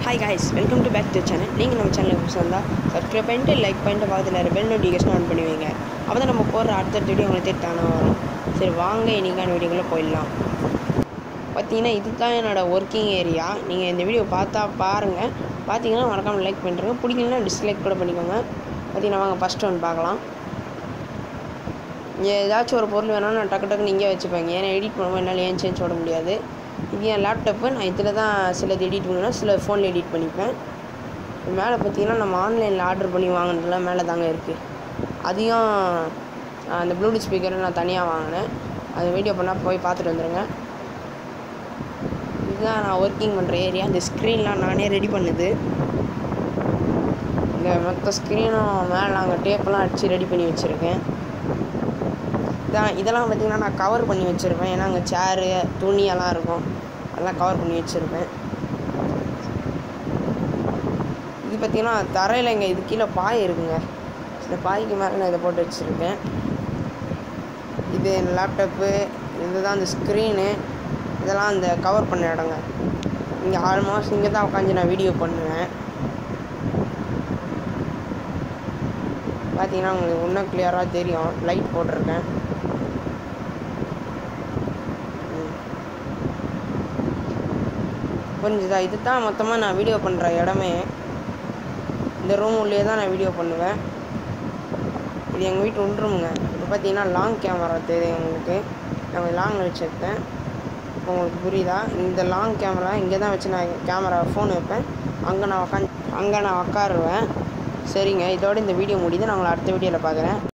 hi guys welcome to back to channel நீங்கள் நம்ம சேனலுக்கு புதுசாக இருந்தால் சப்ஸ்கிரைப் பண்ணிட்டு லைக் பண்ணிட்டு பக்கத்தில் பெல் நோட்டிஃபிகேஷன் ஆன் பண்ணுவீங்க அப்போ தான் நம்ம போடுற அடுத்த வீடியோ உங்களுக்கு தேட்டான வரும் சரி வாங்க இன்றைக்கான வீடியோக்குள்ளே போயிடலாம் பார்த்தீங்கன்னா இதுதான் என்னோடய ஒர்க்கிங் ஏரியா நீங்கள் இந்த வீடியோ பார்த்தா பாருங்கள் பார்த்தீங்கன்னா மறக்காமல் லைக் பண்ணுறேங்க பிடிக்கலன்னா டிஸ்லைக் கூட பண்ணிக்கோங்க பார்த்தீங்கன்னா வாங்க ஃபஸ்ட் ஒன் பார்க்கலாம் இங்கே ஏதாச்சும் ஒரு பொருள் வேணாலும் நான் டக்கு டக்குன்னு இங்கே வச்சுப்பேங்க ஏன்னா எடிட் பண்ணுவோம் என்னால் ஏன் சேஞ்ச் போட முடியாது இது என் லேப்டாப்பு நான் இதில் தான் சிலது எடிட் பண்ணுவேன் சில ஃபோனில் எடிட் பண்ணிப்பேன் மேலே பார்த்தீங்கன்னா நம்ம ஆன்லைனில் ஆர்டர் பண்ணி வாங்கினதுலாம் மேலே தாங்க இருக்குது அதையும் அந்த ப்ளூடூத் ஸ்பீக்கரை நான் தனியாக வாங்கினேன் அது வீடியோ பண்ணால் போய் பார்த்துட்டு வந்துடுங்க இதுதான் நான் ஒர்க்கிங் பண்ணுற ஏரியா இந்த ஸ்க்ரீன்லாம் நானே ரெடி பண்ணுது இந்த மொத்த ஸ்க்ரீனும் மேலே அங்கே டேப்பெல்லாம் அடித்து ரெடி பண்ணி வச்சுருக்கேன் இதான் இதெல்லாம் பார்த்திங்கன்னா நான் கவர் பண்ணி வச்சுருப்பேன் ஏன்னா அங்கே சேரு துணி எல்லாம் இருக்கும் அதெல்லாம் கவர் பண்ணி வச்சுருப்பேன் இது பார்த்திங்கன்னா தரையில் இங்கே இது கீழே பாய் இருக்குங்க இந்த பாய்க்கு மேலே நான் இதை போட்டு வச்சுருக்கேன் இது என் லேப்டாப்பு இதுதான் அந்த ஸ்க்ரீனு இதெல்லாம் அந்த கவர் பண்ண இடங்க இங்கே ஆல்மோஸ்ட் இங்கே தான் உட்காந்து நான் வீடியோ பண்ணுவேன் பார்த்தீங்கன்னா உங்களுக்கு இன்னும் கிளியராக தெரியும் லைட் போட்டிருக்கேன் புரிஞ்சுதா இது தான் மொத்தமாக நான் வீடியோ பண்ணுற இடமே இந்த ரூம் உள்ளே தான் நான் வீடியோ பண்ணுவேன் இது எங்கள் வீட்டு ஒன்றுமுங்க இப்போ பார்த்தீங்கன்னா லாங் கேமரா தெரியும் உங்களுக்கு நான் லாங் வச்சுருக்கேன் இப்போ உங்களுக்கு புரியுதா இந்த லாங் கேமரா இங்கே தான் வச்சு நான் கேமரா ஃபோன் வைப்பேன் அங்கே நான் உக்காந்து அங்கே நான் உட்காருவேன் சரிங்க இதோட இந்த வீடியோ முடியுது நான் உங்களை அடுத்த வீடியோவில் பார்க்குறேன்